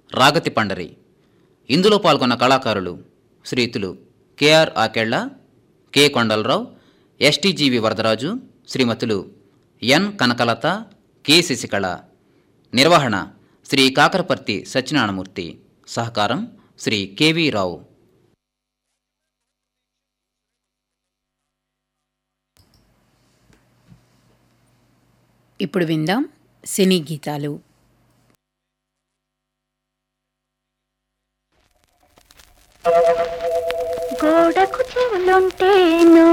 రాగతి పండరి ఇందులో పాల్గొన్న కళాకారులు శ్రీతులు KR Akella K Kondalarao STGV Varadaraju శ్రీమతులు ఎన్ కనకలత కె శశికళ నిర్వహణ శ్రీ కాకరపర్తి సత్యనారాయణమూర్తి సహకారం శ్రీ కెవి రావు ఇప్పుడు విందాం సినీ గీతాలు గోడకు చెవులుంటేను